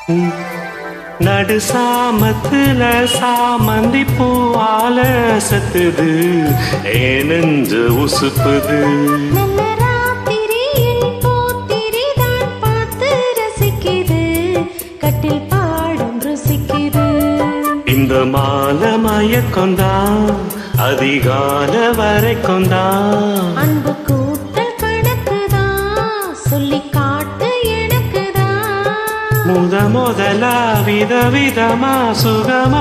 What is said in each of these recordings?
நடு சாமத்துல சாமந்தி பூவால சத்துது ஏனெஞ்சு உசுப்புது நல்ல ராத்திரியில் பூத்திரிதான் பார்த்து ரசிக்குது கட்டில் பாடும் ருசிக்குது இந்த மாலை மயக்கொந்தான் அதிகால வரைக்கொந்தான் அன்பு கூட்டல் கணக்குதான் சொல்லி காட்டு எனக்குதான் முத முதலா வித விதமா சுகமா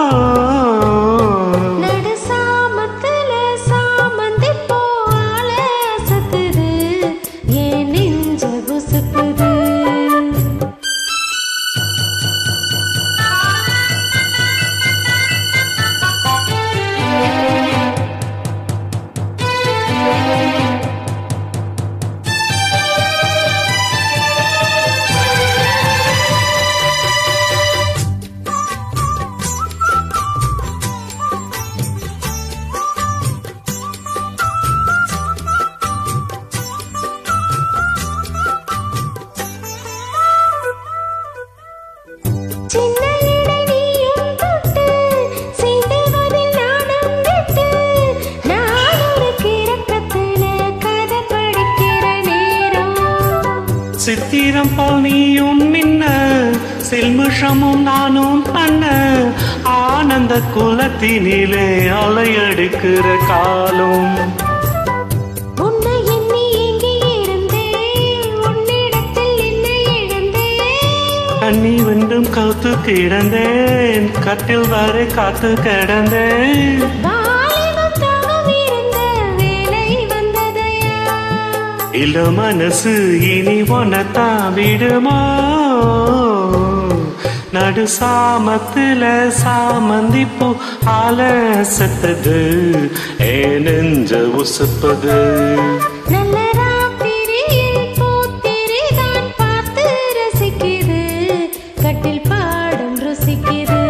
நடு சாமத்துல சாமந்தி போல சத்துது ஏன் நெஞ்ச குசுப்புது சின்ன இடை நீயும் தொட்டு சீண்டுவதில் நானும் விட்டு நான் ஒரு கிறக்கத்துல கதை படிக்கிற நேரம் சித்திரம் போல் நீயும் மின்ன சில்முஷமும் நானும் பண்ண ஆனந்த குலத்தினிலே அலையடுக்கிற காலம் உன்னை எண்ணி ஏங்கி இருந்தேன் உன்னிடத்தில் என்னை இழந்தேன் கண்ணி வென்றும் கவுத்து கிடந்தேன் கட்டில் வரை காத்து கிடந்தேன் வாலிபம் தாகம் இருந்த வேலை வந்ததையா இல்ல மனசு இனி ஒன்னத்தான் விடுமா நடு சாமத்துல சாமந்தி பூ ஆல சத்தது ஏ நெஞ்ச உசுப்பது நல்ல ராத்திரியில் பூத்திரிதான் பார்த்து ரசிக்குது கட்டில் பாடும் ருசிக்குது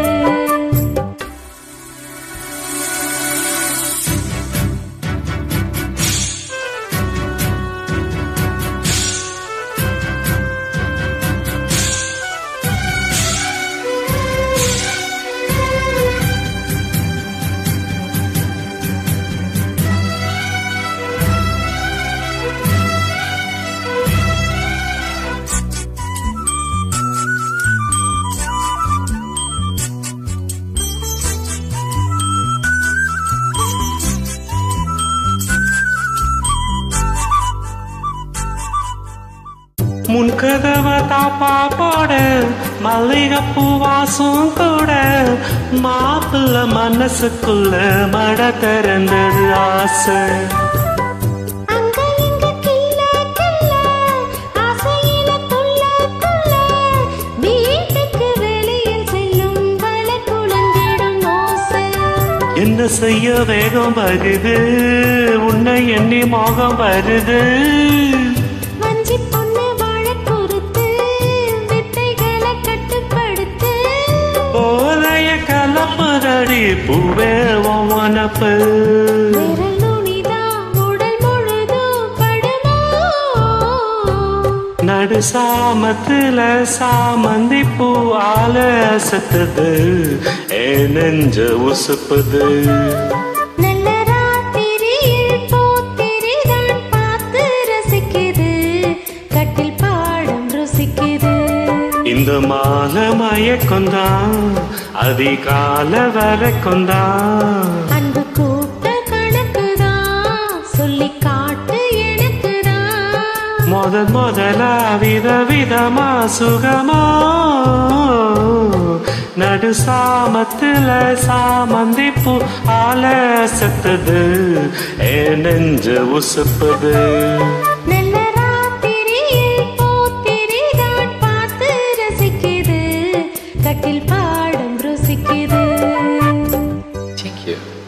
முன்கதவ தாப்பா போட மல்லிகைப்பூ வாசம் கூட மாப்பிள்ள மனசுக்குள்ள மட திறந்தது ஆசை அங்க இங்க கில்ல கில்ல ஆசையில துள்ள துள்ள வீட்டுக்கு வெளியில் செல்லும் வள குழந்திடும் ஓசை என்ன செய்ய வேகம் வருது உன்னை எண்ணி மோகம் வருது வஞ்சி பொண்ணு வாழ பொறுத்து வித்தைகளை கட்டுப்படுத்து போதைய கலப்புதடி பூவே ஒவ்வொனப்பு விரல் நுனிதான் உடல் முழுதும் படுமோ நடு சாமத்துல சாமந்தி பூ ஆல சத்துது ஏ நெஞ்ச உசுப்புது நல்ல ராத்திரியில் பூத்திரிதான் பார்த்து ரசிக்குது கட்டில் பாடம் ருசிக்குது இந்த மாலை மயக்கொந்தான் அதிகால வரைக்கொந்தான் அன்பு கூட்ட கணக்குதான் சொல்லி காட்டு எனக்குதான் முதல் முதலா வித விதமா சுகமா நடு சாமத்துல சாமந்தி பூ ஆல சத்துது ஏ நெஞ்ச உசுப்புது நல்ல ராத்திரியில் பூத்திரிதான் பார்த்து ரசிக்குது கட்டில் பாடம் ருசிக்குது Thank you.